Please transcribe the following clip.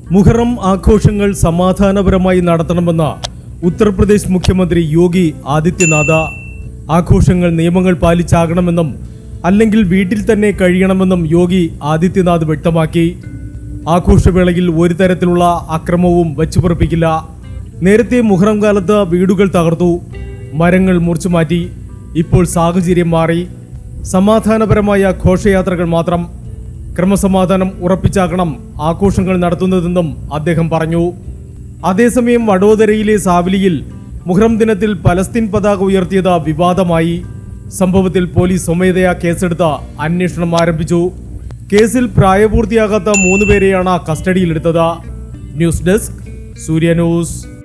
മുഹറം ആഘോഷങ്ങൾ സമാധാനപരമായി നടത്തണമെന്ന് ഉത്തർപ്രദേശ് മുഖ്യമന്ത്രി യോഗി ആദിത്യനാഥ ആഘോഷങ്ങൾ നിയമങ്ങൾ പാലിച്ചാകണമെന്നും അല്ലെങ്കിൽ വീട്ടിൽ തന്നെ കഴിയണമെന്നും യോഗി ആദിത്യനാഥ് വ്യക്തമാക്കി ആഘോഷവേളയിൽ ഒരു തരത്തിലുള്ള അക്രമവും വച്ചുപുറപ്പിക്കില്ല നേരത്തെ മുഹറം കാലത്ത് വീടുകൾ തകർത്തു മരങ്ങൾ മുറിച്ചു മാറ്റി ഇപ്പോൾ സാഹചര്യം മാറി സമാധാനപരമായ ഘോഷയാത്രകൾ മാത്രം ക്രമസമാധാനം ഉറപ്പിച്ചാക്കണം ആഘോഷങ്ങൾ നടത്തുന്നതെന്നും അദ്ദേഹം പറഞ്ഞു അതേസമയം വഡോദരയിലെ സാവലിയിൽ മുഹറം ദിനത്തിൽ പലസ്തീൻ പതാക ഉയർത്തിയത് വിവാദമായി സംഭവത്തിൽ പോലീസ് സ്വമേധയാ കേസെടുത്ത് അന്വേഷണം ആരംഭിച്ചു കേസിൽ പ്രായപൂർത്തിയാകാത്ത മൂന്ന് പേരെയാണ് കസ്റ്റഡിയിലെടുത്തത് ന്യൂസ് ഡെസ്ക് സൂര്യ ന്യൂസ്